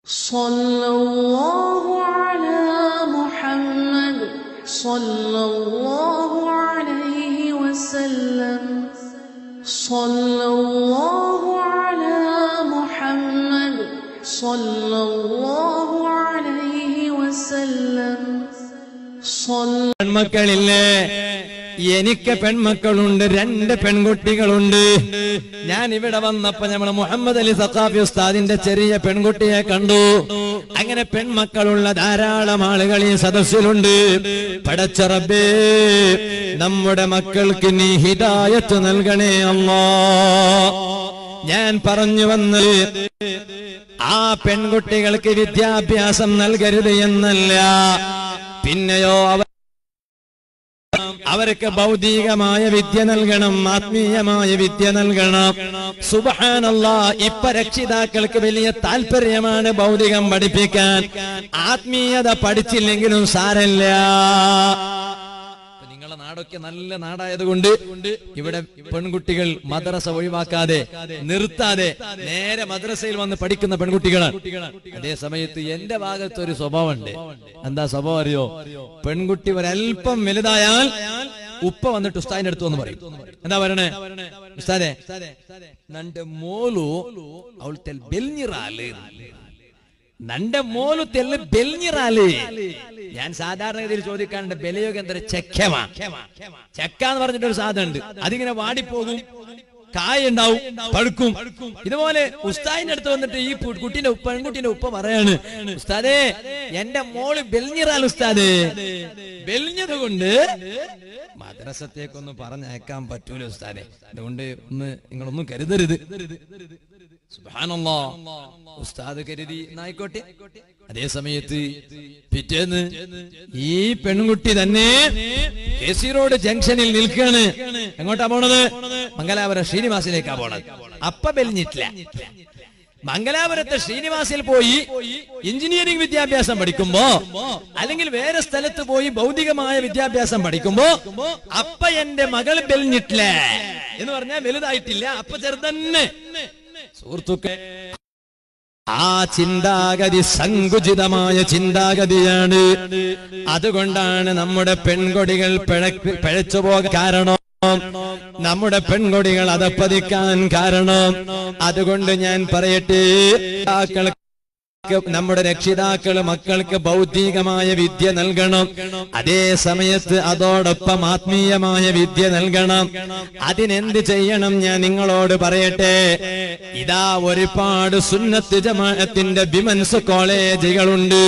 صلى الله على محمد صلى الله عليه وسلم صلى الله على محمد صلى الله عليه وسلم صلى പെൺമക്കളില്ലേ എനിക്ക് പെൺമക്കളുണ്ട് രണ്ട് പെൺകുട്ടികളുണ്ട് ഞാൻ ഇവിടെ വന്നപ്പോ നമ്മള് മുഹമ്മദ് അലി സഖാഫി ഉസ്താദിന്റെ ചെറിയ പെൺകുട്ടിയെ കണ്ടു അങ്ങനെ പെൺമക്കളുള്ള ധാരാളം ആളുകൾ ഈ സദസ്സിലുണ്ട് പടച്ചറബേ നമ്മുടെ മക്കൾക്ക് നീ ഹിദായത്ത് നൽകണേ അല്ലാ ഞാൻ പറഞ്ഞു വന്നത് ആ പെൺകുട്ടികൾക്ക് വിദ്യാഭ്യാസം നൽകരുത് എന്നല്ല പിന്നെയോ അവർ അവർക്ക് ഭൗതികമായ വിദ്യ നൽകണം ആത്മീയമായ വിദ്യ നൽകണം സുബഹാനല്ല ഇപ്പൊ രക്ഷിതാക്കൾക്ക് വലിയ താല്പര്യമാണ് ഭൗതികം പഠിപ്പിക്കാൻ ആത്മീയത പഠിച്ചില്ലെങ്കിലും സാരല്ല നിങ്ങളെ നാടൊക്കെ നല്ല നാടായതുകൊണ്ട് ഇവിടെ പെൺകുട്ടികൾ മദ്രസ ഒഴിവാക്കാതെ നിർത്താതെ നേരെ മദ്രസയിൽ വന്ന് പഠിക്കുന്ന പെൺകുട്ടികളാണ് അതേ സമയത്ത് എന്റെ ഭാഗത്ത് ഒരു സ്വഭാവമുണ്ട് എന്താ സ്വഭാവം അറിയോ പെൺകുട്ടി ഒരല്പം വലുതായാൽ ഉപ്പ വന്നിട്ട് ഉസ്താദിന്റെ അടുത്ത് വന്ന് പറയും എന്താ പറയണേ ഉസ്താദെ നന്റെ മോലു അവൾ തെൽ ബെൽഞ്ഞിറാല് നന്റെ മോലു തെല്ല് ബെൽഞ്ഞിറാല് ഞാൻ സാധാരണഗതിയിൽ ചോദിക്കാറുണ്ട് ബലിയോഗം എന്താ ചെക്കമാ ചെക്ക എന്ന് പറഞ്ഞിട്ട് ഒരു സാധനം ഉണ്ട് അതിങ്ങനെ വാടിപ്പോകും കായ ഉണ്ടാവും പഴുക്കും ഇതുപോലെ ഉസ്താദിന്റെ അടുത്ത് വന്നിട്ട് ഈ പു- കുട്ടീന്റെ ഉപ്പ പെൺകുട്ടീന്റെ ഉപ്പ പറയാണ് ഉസ്താദേ എന്റെ മോള് ബെൽഞ്ഞിറാൽ ഉസ്താദേ ബെൽഞ്ഞത് കൊണ്ട് മദ്രസത്തേക്കൊന്നും പറഞ്ഞയക്കാൻ പറ്റൂല ഉസ്താദെ അതുകൊണ്ട് ഒന്ന് നിങ്ങളൊന്നും കരുതരുത് സുബ്ഹാനല്ലാ. ഉസ്താദ് കരുതി എന്നായിക്കോട്ടെ അതേ സമയത്ത് പിറ്റേന്ന് ഈ പെൺകുട്ടി തന്നെ കെ സി റോഡ് ജംഗ്ഷനിൽ നിൽക്കാണ് എങ്ങോട്ടാ പോണത് മംഗലാപുരം ശ്രീനിവാസിലേക്കാ പോണത് അപ്പ ബെലിഞ്ഞിട്ടില്ല മംഗലാപുരത്തെ ശ്രീനിവാസിൽ പോയി എഞ്ചിനീയറിംഗ് വിദ്യാഭ്യാസം പഠിക്കുമ്പോ അല്ലെങ്കിൽ വേറെ സ്ഥലത്ത് പോയി ഭൗതികമായ വിദ്യാഭ്യാസം പഠിക്കുമ്പോ അപ്പ എന്റെ മകൾ ബെലിഞ്ഞിട്ടില്ല എന്ന് പറഞ്ഞാൽ വലുതായിട്ടില്ല അപ്പ ചെറുതന്നെ സുഹൃത്തുക്കളെ ആ ചിന്താഗതി സങ്കുചിതമായ ചിന്താഗതിയാണ് അതുകൊണ്ടാണ് നമ്മുടെ പെൺകൊടികൾ പിഴക്ക് പിഴച്ചു പോകാൻ കാരണം നമ്മുടെ പെൺകൊടികൾ അതപ്പതിക്കാൻ കാരണം അതുകൊണ്ട് ഞാൻ പറയട്ടെ രക്ഷിതാക്കൾക്ക് നമ്മുടെ രക്ഷിതാക്കള് മക്കൾക്ക് ഭൗതികമായ വിദ്യ നൽകണം അതേ സമയത്ത് അതോടൊപ്പം ആത്മീയമായ വിദ്യ നൽകണം അതിനെന്ത് ചെയ്യണം ഞാൻ നിങ്ങളോട് പറയട്ടെ ഇതാ ഒരുപാട് സുന്നത്ത് ജമാഅത്തിന്റെ വിമൻസ് കോളേജുകളുണ്ട്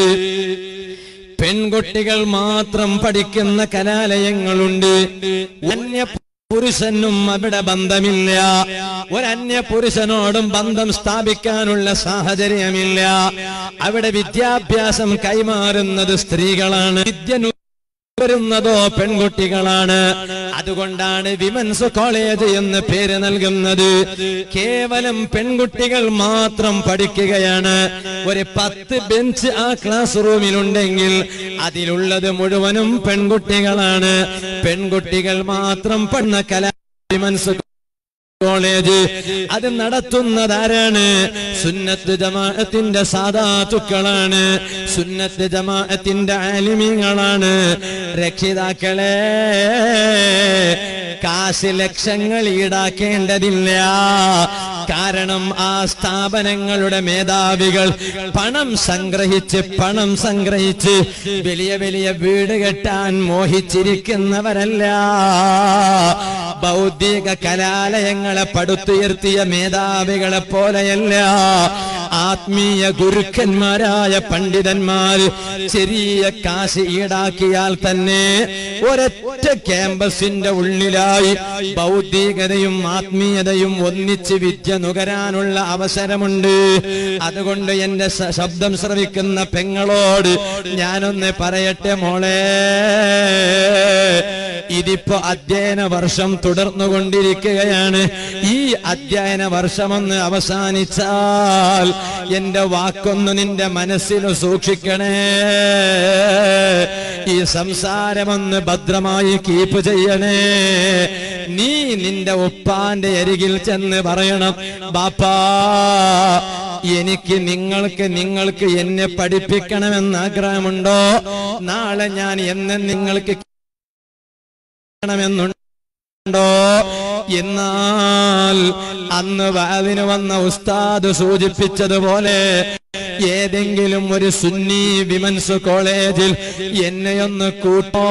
പെൺകുട്ടികൾ മാത്രം പഠിക്കുന്ന കലാലയങ്ങളുണ്ട് അന്യ പുരുഷനും അവിടെ ബന്ധമില്ല ഒരന്യ പുരുഷനോടും ബന്ധം സ്ഥാപിക്കാനുള്ള സാഹചര്യമില്ല അവിടെ വിദ്യാഭ്യാസം കൈമാറുന്നത് സ്ത്രീകളാണ് വിദ്യ വരുന്നതോ പെൺകുട്ടികളാണ് അതുകൊണ്ടാണ് വിമൻസ് കോളേജ് എന്ന് പേര് നൽകുന്നത് കേവലം പെൺകുട്ടികൾ മാത്രം പഠിക്കുകയാണ് ഒരു പത്ത് ബെഞ്ച് ആ ക്ലാസ് റൂമിലുണ്ടെങ്കിൽ അതിലുള്ളത് മുഴുവനും പെൺകുട്ടികളാണ് പെൺകുട്ടികൾ മാത്രം പഠന കലാ വിമൻസ് കോളേജ് അത് നടത്തുന്നതാരാണ് സുന്നത്ത് ജമാഅത്തിന്റെ സാധാത്തുക്കളാണ് സുന്നത്ത് ജമാഅത്തിന്റെ ആലിമീങ്ങളാണ് രക്ഷിതാക്കളെ കാശ് ലക്ഷങ്ങൾ ഈടാക്കേണ്ടതില്ല കാരണം ആ സ്ഥാപനങ്ങളുടെ മേധാവികൾ പണം സംഗ്രഹിച്ച് പണം സംഗ്രഹിച്ച് വലിയ വലിയ വീട് കെട്ടാൻ മോഹിച്ചിരിക്കുന്നവരല്ല ബൗദ്ധിക കലാലയങ്ങളെ പടുത്തുയർത്തിയ മേധാവികളെ പോലെയല്ല ആത്മീയ ഗുരുക്കന്മാരായ പണ്ഡിതന്മാർ ചെറിയ കാശ് ഈടാക്കിയാൽ തന്നെ ഒരൊറ്റ ക്യാമ്പസിന്റെ ഉള്ളിലായി ബൗദ്ധികതയും ആത്മീയതയും ഒന്നിച്ച് വിദ്യ നുകരാനുള്ള അവസരമുണ്ട് അതുകൊണ്ട് എന്റെ ശ- ശബ്ദം ശ്രവിക്കുന്ന പെങ്ങളോട് ഞാനൊന്ന് പറയട്ടെ മോളെ ഇതിപ്പോ അധ്യയന വർഷം തുടർന്നുകൊണ്ടിരിക്കുകയാണ് ഈ അധ്യയന വർഷമൊന്ന് അവസാനിച്ചാൽ എന്റെ വാക്കൊന്ന് നിന്റെ മനസ്സിൽ സൂക്ഷിക്കണേ ഈ സംസാരമൊന്ന് ഭദ്രമായി കീപ്പ് ചെയ്യണേ നീ നിന്റെ ഉപ്പാന്റെ അരികിൽ ചെന്ന് പറയണം ബാപ്പാ എനിക്ക് നിങ്ങൾക്ക് നിങ്ങൾക്ക് എന്നെ പഠിപ്പിക്കണമെന്ന് ആഗ്രഹമുണ്ടോ നാളെ ഞാൻ എന്ന് നിങ്ങൾക്ക് ണമെന്നുണ്ടോ എന്നാൽ അന്ന് വാതിന് വന്ന ഉസ്താദ് സൂചിപ്പിച്ചതുപോലെ ഏതെങ്കിലും ഒരു സുന്നി വിമൻസ് കോളേജിൽ എന്നെയൊന്ന് കൂട്ടോ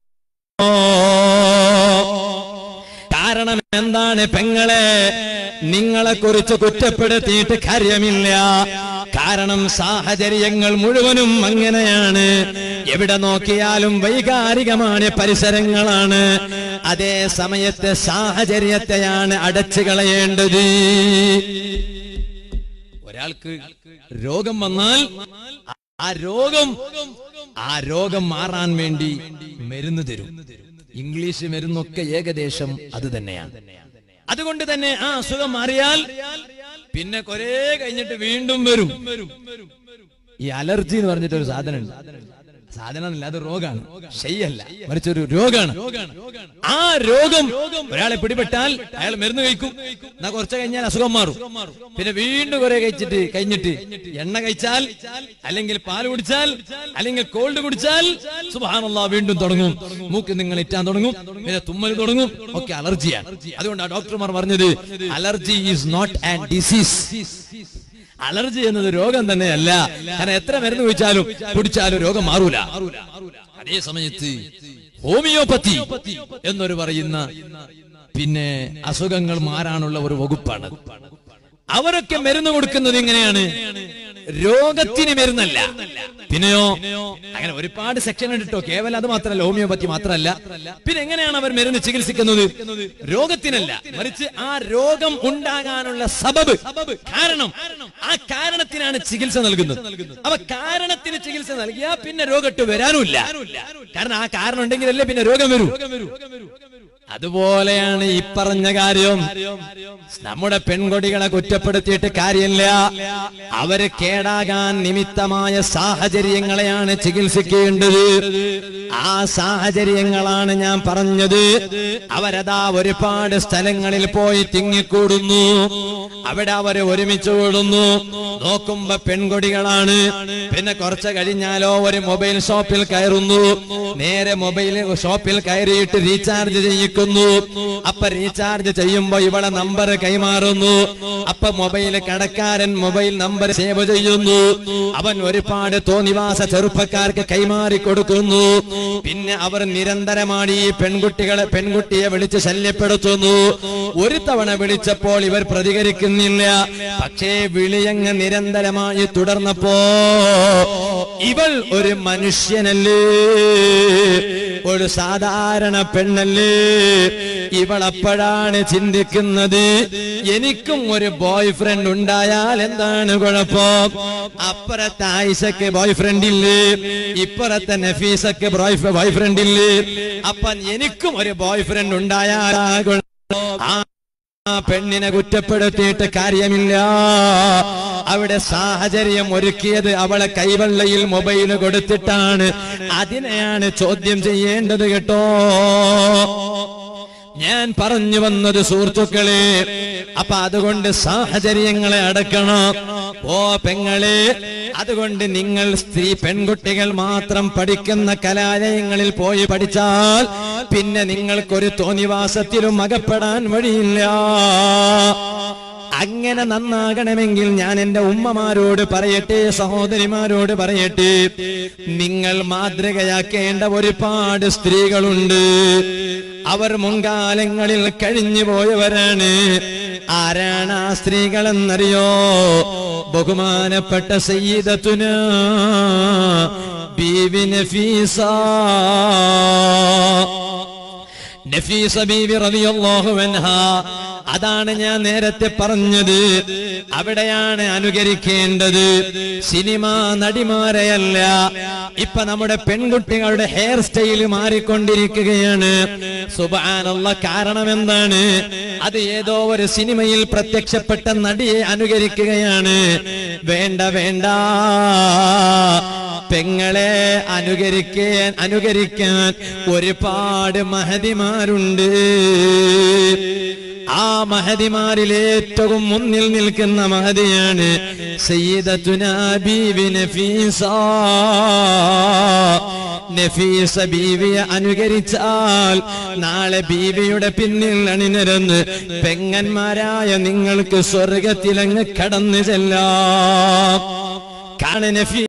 കാരണം എന്താണ് പെങ്ങളെ നിങ്ങളെ കുറിച്ച് കുറ്റപ്പെടുത്തിയിട്ട് കാര്യമില്ല കാരണം സാഹചര്യങ്ങൾ മുഴുവനും അങ്ങനെയാണ് എവിടെ നോക്കിയാലും വൈകാരികമായ പരിസരങ്ങളാണ് അതേ സമയത്ത് സാഹചര്യത്തെയാണ് അടച്ചു കളയേണ്ടത് ഒരാൾക്ക് രോഗം വന്നാൽ ആ രോഗം ആ രോഗം മാറാൻ വേണ്ടി മരുന്ന് തരും ഇംഗ്ലീഷ് മരുന്നൊക്കെ ഏകദേശം അത് തന്നെയാണ് അതുകൊണ്ട് തന്നെ ആ അസുഖം മാറിയാൽ പിന്നെ കുറെ കഴിഞ്ഞിട്ട് വീണ്ടും വരും ഈ അലർജി എന്ന് പറഞ്ഞിട്ട് ഒരു സാധനം ഉണ്ട് സാധനമല്ല അത് രോഗാണ് ശയ്യല്ല മറിച്ചൊരു രോഗാണ് ആ രോഗം ഒരാളെ പിടിപെട്ടാൽ അയാൾ മരുന്ന് കഴിക്കും എന്നാ കുറച്ച് കഴിഞ്ഞാൽ അസുഖം മാറും പിന്നെ വീണ്ടും കുറെ കഴിച്ചിട്ട് കഴിഞ്ഞിട്ട് എണ്ണ കഴിച്ചാൽ അല്ലെങ്കിൽ പാൽ കുടിച്ചാൽ അല്ലെങ്കിൽ കോൾഡ് കുടിച്ചാൽ സുബാനല്ല വീണ്ടും തുടങ്ങും മൂക്ക് നിങ്ങൾ ഇറ്റാൻ തുടങ്ങും പിന്നെ തുമ്മൽ തുടങ്ങും ഒക്കെ അലർജിയാണ് അതുകൊണ്ട് ആ ഡോക്ടർമാർ പറഞ്ഞത് allergy is not and disease allergy എന്നത് രോഗം തന്നെയല്ല കാരണം എത്ര മരുന്ന് കുടിച്ചാലും കുടിച്ചാലും രോഗം മാറൂല അതേ സമയത്ത് ഹോമിയോപ്പതി എന്നൊരു പറയുന്ന പിന്നെ അസുഖങ്ങൾ മാറാനുള്ള ഒരു വകുപ്പാണ് അവരൊക്കെ മരുന്ന് കൊടുക്കുന്നത് ഇങ്ങനെയാണ് രോഗത്തിന് മരുന്നല്ല പിന്നെയോ അങ്ങനെ ഒരുപാട് സെക്ഷൻ ഉണ്ടോ കേവലം അത് മാത്രമല്ല ഹോമിയോപ്പതി മാത്രമല്ല പിന്നെ എങ്ങനെയാണ് അവർ മരുന്ന് ചികിത്സിക്കുന്നത് രോഗത്തിനല്ല മറിച്ച് ആ രോഗം ഉണ്ടാകാനുള്ള സബബ് കാരണം ആ കാരണത്തിനാണ് ചികിത്സ നൽകുന്നത് അപ്പൊ കാരണത്തിന് ചികിത്സ നൽകിയാൽ പിന്നെ രോഗട്ട് വരാനുമില്ല കാരണം ആ കാരണം ഉണ്ടെങ്കിലല്ലേ പിന്നെ രോഗം വരൂ അതുപോലെയാണ് ഈ പറഞ്ഞ കാര്യം നമ്മുടെ പെൺകൊടികളെ കുറ്റപ്പെടുത്തിയിട്ട് കാര്യമില്ല അവര് കേടാകാൻ നിമിത്തമായ സാഹചര്യങ്ങളെയാണ് ചികിത്സിക്കേണ്ടത് ആ സാഹചര്യങ്ങളാണ് ഞാൻ പറഞ്ഞത് അവരതാ ഒരുപാട് സ്ഥലങ്ങളിൽ പോയി തിങ്ങിക്കൂടുന്നു അവിടെ അവര് ഒരുമിച്ച് കൂടുന്നു നോക്കുമ്പോ പെൺകൊടികളാണ് പിന്നെ കുറച്ച് കഴിഞ്ഞാലോ ഒരു മൊബൈൽ ഷോപ്പിൽ കയറുന്നു നേരെ മൊബൈൽ ഷോപ്പിൽ കയറിയിട്ട് റീചാർജ് ചെയ്യിക്കുന്നു അപ്പൊ റീചാർജ് ചെയ്യുമ്പോ ഇവിടെ നമ്പർ കൈമാറുന്നു അപ്പൊ മൊബൈൽ കടക്കാരൻ മൊബൈൽ നമ്പർ സേവ് ചെയ്യുന്നു അവൻ ഒരുപാട് തോന്നിവാസ ചെറുപ്പക്കാർക്ക് കൈമാറി കൊടുക്കുന്നു പിന്നെ അവർ നിരന്തരമാണ് ഈ പെൺകുട്ടികളെ പെൺകുട്ടിയെ വിളിച്ച് ശല്യപ്പെടുത്തുന്നു ഒരു തവണ വിളിച്ചപ്പോൾ ഇവർ പ്രതികരിക്കുന്നില്ല പക്ഷേ വിളിയങ്ങ് നിരന്തരമായി തുടർന്നപ്പോ ഇവൾ ഒരു മനുഷ്യനല്ലേ ഒരു സാധാരണ പെണ്ണല്ലേ ഇവൾ അപ്പോഴാണ് ചിന്തിക്കുന്നത് എനിക്കും ഒരു ബോയ് ഫ്രണ്ട് ഉണ്ടായാൽ എന്താണ് കുഴപ്പം അപ്പുറത്തെ ആയിഷക്ക് ബോയ് ഫ്രണ്ട് ഇല്ലേ ഇപ്പുറത്തെ നഫീസക്ക് ബോയ് ഫ്രണ്ട് ഇല്ലേ അപ്പൊ എനിക്കും ഒരു ബോയ് ഫ്രണ്ട് ഉണ്ടായാൽ ആ കുഴപ്പം. ആ ആ പെണ്ണിനെ കുറ്റപ്പെടുത്തിയിട്ട് കാര്യമില്ല അവിടെ സാഹചര്യം ഒരുക്കിയത് അവളെ കൈവെള്ളയിൽ മൊബൈൽ കൊടുത്തിട്ടാണ് അതിനെയാണ് ചോദ്യം ചെയ്യേണ്ടത് കേട്ടോ ഞാൻ പറഞ്ഞു വന്നത് സുഹൃത്തുക്കളെ അപ്പൊ അതുകൊണ്ട് സാഹചര്യങ്ങളെ അടക്കണം ഓ പെങ്ങളെ അതുകൊണ്ട് നിങ്ങൾ സ്ത്രീ പെൺകുട്ടികൾ മാത്രം പഠിക്കുന്ന കലാലയങ്ങളിൽ പോയി പഠിച്ചാൽ പിന്നെ നിങ്ങൾക്കൊരു തോന്നിവാസത്തിലും അകപ്പെടാൻ വഴിയില്ല അങ്ങനെ നന്നാകണമെങ്കിൽ ഞാൻ എന്റെ ഉമ്മമാരോട് പറയട്ടെ സഹോദരിമാരോട് പറയട്ടെ നിങ്ങൾ മാതൃകയാക്കേണ്ട ഒരുപാട് സ്ത്രീകളുണ്ട് അവർ മുൻകാലങ്ങളിൽ കഴിഞ്ഞു പോയവരാണ് ആരാണ് ആ സ്ത്രീകളെന്നറിയോ ബഹുമാനപ്പെട്ട സയ്യിദത്തുന ബീവി നഫീസ നഫീസ ബീവി റളിയല്ലാഹു അൻഹാ അതാണ് ഞാൻ നേരത്തെ പറഞ്ഞത് അവിടെയാണ് അനുകരിക്കേണ്ടത് സിനിമ നടിമാരെയല്ല ഇപ്പൊ നമ്മുടെ പെൺകുട്ടികളുടെ ഹെയർ സ്റ്റൈൽ മാറിക്കൊണ്ടിരിക്കുകയാണ് സുബാനുള്ള കാരണം എന്താണ് അത് ഏതോ ഒരു സിനിമയിൽ പ്രത്യക്ഷപ്പെട്ട നടിയെ അനുകരിക്കുകയാണ് വേണ്ട വേണ്ട പെങ്ങളെ അനുകരിക്കാൻ അനുകരിക്കാൻ ഒരുപാട് മഹതിമാരുണ്ട് ആ മഹതിമാരിൽ ഏറ്റവും മുന്നിൽ നിൽക്കുന്ന മഹതിയാണ് സയ്യിദത്തുന ബീവി നഫീസ നഫീസ ബീവിയെ അനുകരിച്ചാൽ നാളെ ബീവിയുടെ പിന്നിൽ അണിനിരന്ന് പെങ്ങന്മാരായ നിങ്ങൾക്ക് സ്വർഗത്തിലങ്ങ് കടന്നു ചെല്ലാം കാണ നഫീ